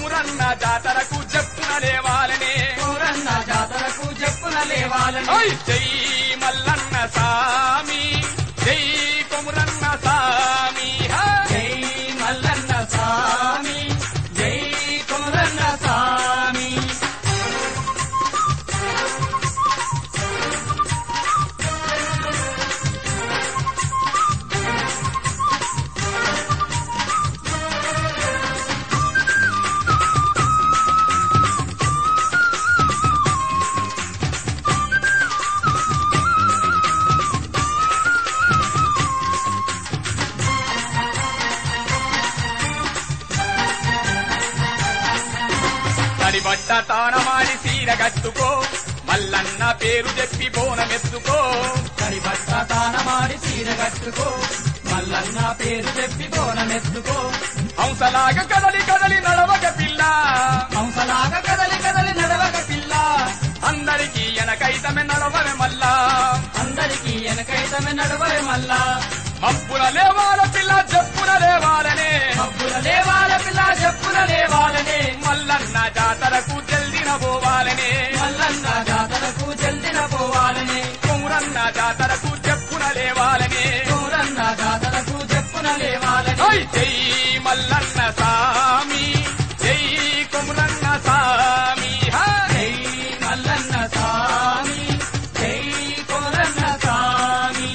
కొమురన్న జాతరకు చెప్పున లేవాలనే ఊరన్న జాతరకు చెప్పున లేవాలని ఓయ్ జై మల్లన్న సామి జై కొమురన్న సామి హా! జై మల్లన్న స్వామి జై కుమరన్న స్వామి తడిబట్ట తానమాడి సీర కట్టుకో మల్లన్న పేరు చెప్పి బోనమెత్తుకో తడి బట్ట తానమాడి చీర కట్టుకో మల్లన్న పేరు చెప్పి బోనమెత్తుకో హంసలాగా కదలి కదలి నడవక పిల్ల హంసలాగా కదలి కదలి నడవక పిల్ల అందరికీ ఎనకైతమే నడవమే మల్లా అందరికీ వెనకైతమే నడవే మల్లా మప్పుల లేవాల పిల్ల చెప్పున లేవాలనే మబ్బుల లేవాల పిల్ల చెప్పున లేవాలనే మల్లన్న జాతరకు జల్దిన పోవాలనే మల్లన్న జాతరకు జల్దిన పోవాలని కొమురన్న జాతరకు చెప్పున లేవాలనే ఊరన్న జాతరకు చెప్పున లేవాలని ఓయ్ జై మల్లన్న సామి జై కొమురన్న సామి హా! జై మల్లన్న స్వామి జై కుమరన్న స్వామి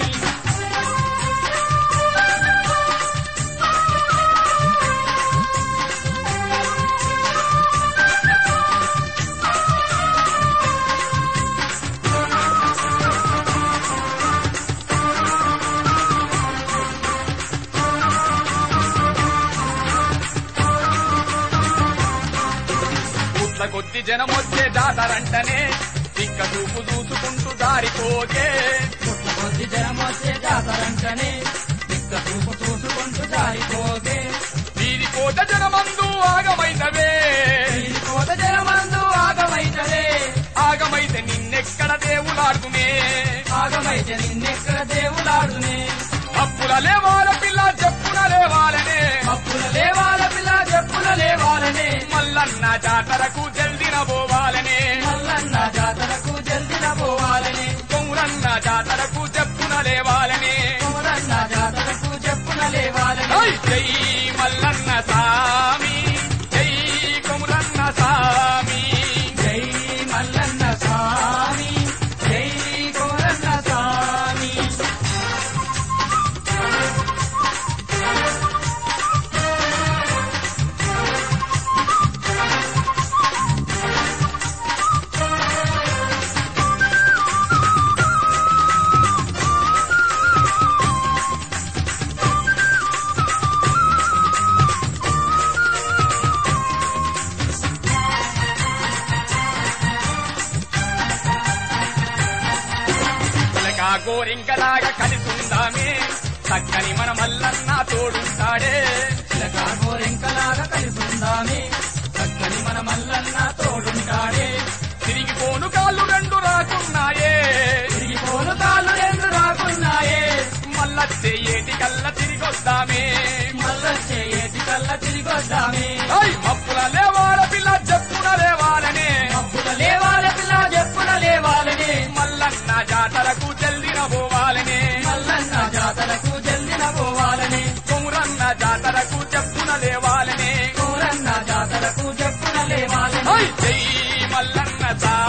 పుట్ల కొద్ది జనమొచ్చే జాతరంటనే తిక్క చూపు చూసుకుంటూ దారిపోగే పుట్ల కొద్ది జనం వచ్చే జాతరంటనే దిక్క చూపు చూసుకుంటూ జారిపోతే వీరి కోట జనమందు ఆగమైనవే ఈ కోట జనమందు ఆగమైతలే ఆగమైతే నిన్నెక్కడ దేవులాడుకునే ఆగమైతే నిన్నెక్కడ దేవులాడునే అప్పుల లేవాల పిల్ల చెప్పున లేవాలనే అప్పుల లేవాల పిల్ల చెప్పుల లేవాలనే మల్లన్న జాతరకు జల్దిన పోవాలనే మల్లన్న జాతరకు జల్దిన పోవాలని కొమురన్న జాతరకు చెప్పున లేవాలనే కుమరన్న జాతరకు చెప్పున లేవాలని ఓయ్ జై మల్లన్న సామి జై కొమురన్న సామి జై మల్లన్న స్వామి జై కుమరన్న స్వామి పిల్లగా గోరింకలాగా కలిసుందామే చక్కని మన మల్లన్న తోడుంటాడే చిలకా గోరెంకలాగా కలిసుందామే చక్కని మన మల్లన్న తోడుంటాడే తిరిగిపోను కాళ్ళు రెండు రాకున్నాయే తిరిగిపోను కాళ్ళు రెండు రాకున్నాయే మల్లచ్చే ఏటి కల్ల తిరిగొద్దామే మల్లొచ్చే ఏటి కల్ల తిరిగొద్దామే ఓయ్ మప్పుల లేవాల పిల్ల చెప్పున లేవాలనే మబ్బుల లేవాల పిల్ల చెప్పున లేవాలని మల్లన్న జాతరకు జల్దిన పోవాలనే మల్లన్న జాతరకు జల్దిన పోవాలని కొమురన్న జాతరకు చెప్పున లేవాలనే కూరన్న జాతరకు చెప్పున లేవాలని ఓయ్ జై మల్లన్న సా